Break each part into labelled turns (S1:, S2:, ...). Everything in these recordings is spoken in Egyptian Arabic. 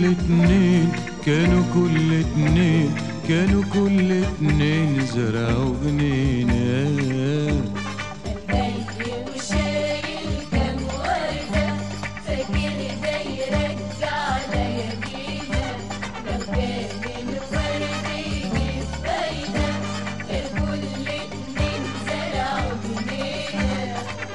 S1: كل اتنين كانوا كل اتنين كانوا كل اتنين زرعوا جنينة
S2: جاي وشايل كام وردة فاكر ده يرجع ليالينا لو كان الورد يجيب فايدة غير كل اتنين زرعوا جنينة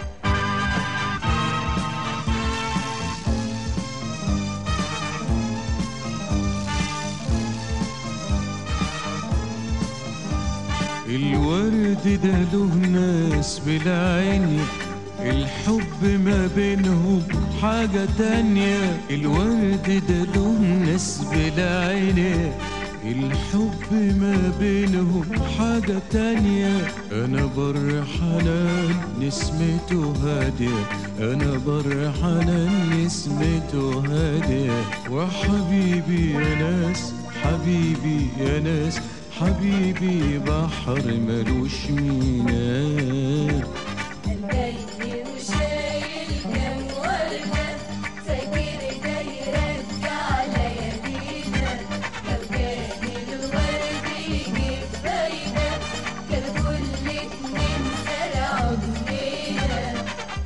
S1: الورد ده له ناس بالعين الحب ما بينهم حاجة تانية الورد ده له ناس بالعين الحب ما بينهم حاجة تانية أنا بر حنان نسمته هادية أنا بر حنان نسمته هادية وحبيبي يا ناس حبيبي يا ناس حبيبي بحر ملوش ميناء
S2: جاي وشايل كام وردة فاكر ده يرجع ليالينا لو كان الورد يجيب فايدة كان كل اتنين زرعوا جنينة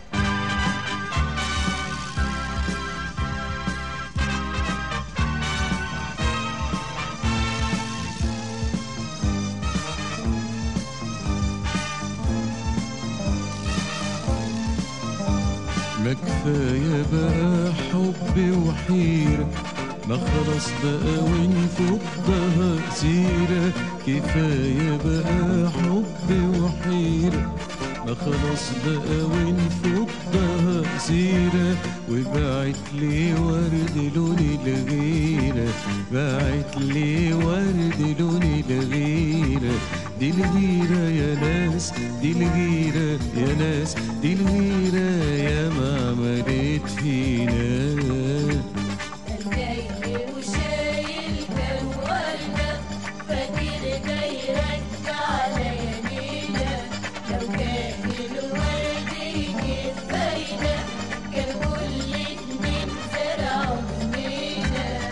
S1: ما كفاية بقى حب وحيرة ما خلاص بقى ونفضها سيرة كفاية بقى حب وحيرة ما خلاص بقى ونفضها سيرة وبعت لي ورد لون الغيرة بعت لي ورد لون الغيرة دي الغيرة يا ناس دي الغيرة يا ناس دي الغيرة يا ما عملت فينا
S2: جاي وشايل كام وردة فاكر ده يرجع ليالينا لو كان الورد يجيب فايدة كان كل اتنين زرعوا جنينة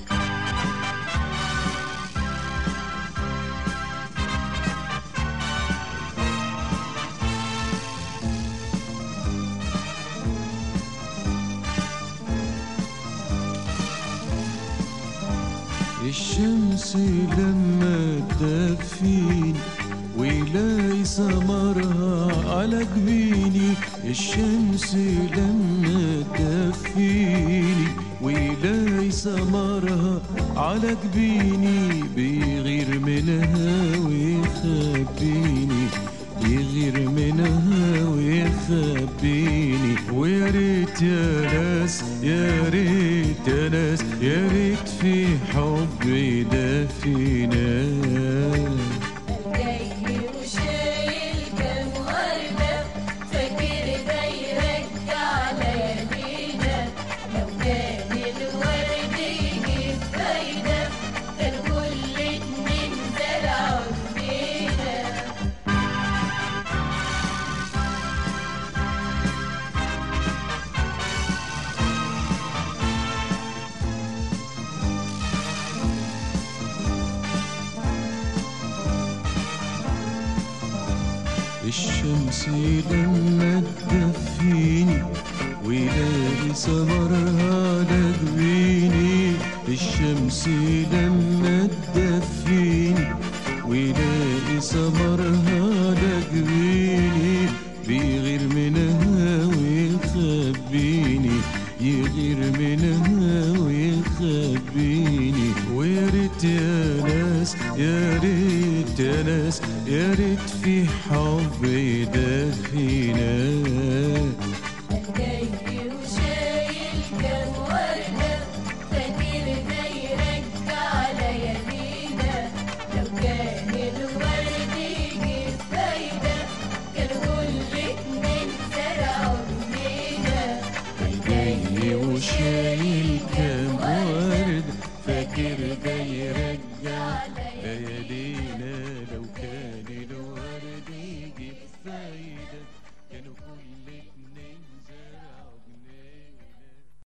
S1: الشمس لما تدفيني ويلاقي ثمرها على جبيني الشمس لما تدفيني ويلاقي ثمرها على جبيني بيغير منها ويخبيني يغير منها ويخبيني ويا ريت يا ناس يا ريت يا ناس يا ريت في حب يدفينا
S2: جاي وشايل كام وردة فاكر ده يرجع ليالينا لو كان الورد يجيب فايدة كان كل اتنين زرعوا جنينة
S1: الشمس لما تدفيني ويلاقي ثمرها على جبيني الشمس لما تدفيني ويلاقي ثمرها على جبيني بيغير منها ويخبيني يغير منها ويخبيني ويا ريت يا ناس يا ريت يا ناس يا ريت في حب يدفينا
S2: جاي وشايل كام وردة فاكر ده يرجع ليالينا لو كان الورد يجيب فايدة كان كل اتنين زرعوا جنينة
S1: جاي وشايل كام ورد فاكر ده يرجع ليالينا لو كان له